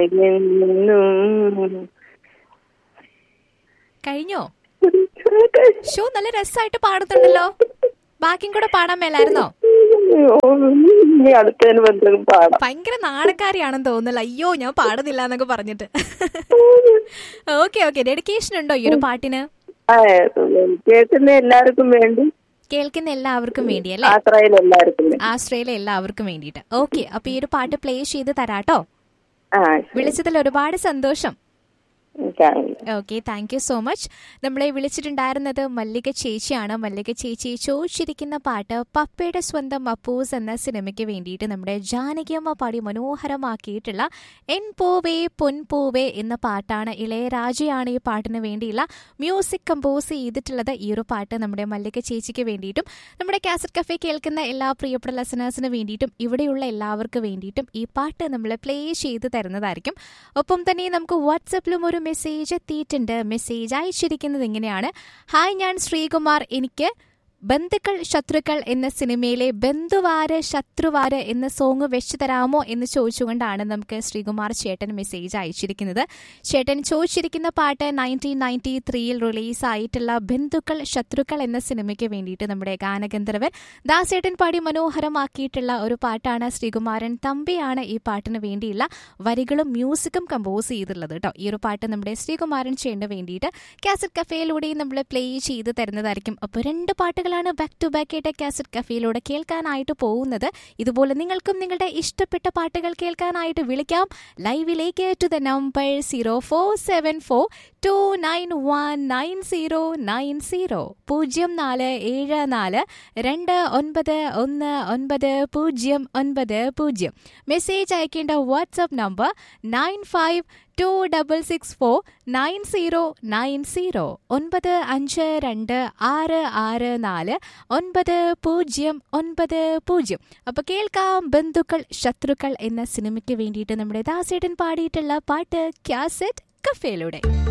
എന്നും കഴിഞ്ഞോ ഷോ നല്ല രസമായിട്ട് പാടുന്നുണ്ടല്ലോ ബാക്കിയും കൂടെ പാടാൻ മേലായിരുന്നോ ഇനി അടുത്തതിന് ബന്ധം പാടാം ഭയങ്കര നാണക്കാരിയാണെന്ന് തോന്നുന്നില്ല അയ്യോ ഞാൻ പാടുന്നില്ല എന്നൊക്കെ പറഞ്ഞിട്ട് ഓക്കെ ഓക്കെ ഡെഡിക്കേഷൻ ഉണ്ടോ ഈ ഒരു പാട്ടിന് ആ, കേൾക്കുന്ന എല്ലാവർക്കും വേണ്ടി കേൾക്കുന്ന എല്ലാവർക്കും വേണ്ടി അല്ലേ ആശ്രയിൽ എല്ലാവർക്കും വേണ്ടി ആശ്രയിലെ എല്ലാവർക്കും വേണ്ടിയിട്ട് ഓക്കെ അപ്പൊ ഈ ഒരു പാട്ട് പ്ലേ ചെയ്ത് തരാട്ടോ ആ വിളിച്ചതിൽ ഒരുപാട് സന്തോഷം thank you okay thank you so much നമ്മളെ വിളിച്ചിട്ടുണ്ടായിരുന്നത് മല്ലിക ചേച്ചിയാണ് മല്ലിക ചേച്ചി ചോദിച്ചിരിക്കുന്ന പാട്ട് പപ്പയുടെ സ്വന്തം അപ്പൂസ് എന്ന സിനിമയ്ക്ക് വേണ്ടിയിട്ട് നമ്മുടെ ജാനകിയമ്മ പാടി മനോഹരമാക്കിയിട്ടുള്ള എൻ പൂവേ പൊൻപൂവേ എന്ന പാട്ടാണ് ഇളയരാജയാണ് ഈ പാട്ടിന് വേണ്ടിയുള്ള മ്യൂസിക് കമ്പോസ് ചെയ്തിട്ടുള്ളത് ഈ ഒരു പാട്ട് നമ്മുടെ മല്ലിക ചേച്ചിക്ക് വേണ്ടിയിട്ടും നമ്മുടെ കാസറ്റ് കഫേ കേൾക്കുന്ന എല്ലാ പ്രിയപ്പെട്ട ലെസനേഴ്സിന് വേണ്ടിയിട്ടും ഇവിടെയുള്ള എല്ലാവർക്കും വേണ്ടിയിട്ടും ഈ പാട്ട് നമ്മൾ പ്ലേ ചെയ്ത് തരുന്നതായിരിക്കും ഒപ്പം തന്നെ നമുക്ക് വാട്സപ്പിലും ഒരു മെസ്സേജ് എത്തിയിട്ടുണ്ട് മെസ്സേജ് അയച്ചിരിക്കുന്നത് ഇങ്ങനെയാണ് ഹായ് ഞാൻ ശ്രീകുമാർ എനിക്ക് ബന്ധുക്കൾ ശത്രുക്കൾ എന്ന സിനിമയിലെ ബന്ധുവാര് ശത്രുവാര് എന്ന സോങ് വെച്ചു തരാമോ എന്ന് ചോദിച്ചുകൊണ്ടാണ് നമുക്ക് ശ്രീകുമാർ ചേട്ടൻ മെസ്സേജ് അയച്ചിരിക്കുന്നത് ചേട്ടൻ ചോദിച്ചിരിക്കുന്ന പാട്ട് നയൻറ്റീൻ നയൻറ്റി ത്രീയിൽ റിലീസായിട്ടുള്ള ബന്ധുക്കൾ ശത്രുക്കൾ എന്ന സിനിമയ്ക്ക് വേണ്ടിയിട്ട് നമ്മുടെ ഗാനഗന്ധർവൻ ദാസേട്ടൻ പാടി മനോഹരമാക്കിയിട്ടുള്ള ഒരു പാട്ടാണ് ശ്രീകുമാരൻ തമ്പിയാണ് ഈ പാട്ടിന് വേണ്ടിയുള്ള വരികളും മ്യൂസിക്കും കമ്പോസ് ചെയ്തിട്ടുള്ളത് കേട്ടോ ഈ ഒരു പാട്ട് നമ്മുടെ ശ്രീകുമാരൻ ചേട്ടന് വേണ്ടിയിട്ട് കാസറ്റ് കഫേയിലൂടെ നമ്മൾ പ്ലേ ചെയ്ത് തരുന്നതായിരിക്കും അപ്പോൾ രണ്ട് പാട്ടുകളാണ് ബാക്ക് ടു ബാക്ക് ആയിട്ട് കാസറ്റ് കഫേയിലൂടെ കേൾക്കാനായിട്ട് പോകുന്നത് ഇതുപോലെ നിങ്ങൾക്കും നിങ്ങളുടെ ഇഷ്ടപ്പെട്ട പാട്ടുകൾ കേൾക്കാനായിട്ട് വിളിക്കാം ലൈവിലേക്ക് to the number zero four seven four two nine one nine zero nine zero പൂജ്യം നാല് ഏഴ് നാല് രണ്ട് ഒൻപത് ഒന്ന് ഒൻപത് പൂജ്യം ഒൻപത് പൂജ്യം മെസ്സേജ് അയക്കേണ്ട WhatsApp number nine five two double six four nine zero nine zero ഒൻപത് അഞ്ച് രണ്ട് ആറ് ആറ് നാല് ഒൻപത് പൂജ്യം ഒൻപത് പൂജ്യം അപ്പോൾ കേൾക്കാം ബന്ധുക്കൾ ശത്രുക്കൾ എന്ന സിനിമയ്ക്ക് വേണ്ടിയിട്ട് നമ്മുടെ ദാസേട്ടൻ പാടിയിട്ടുള്ള പാട്ട് ക്യാസറ്റ് കഫേയിലൂടെ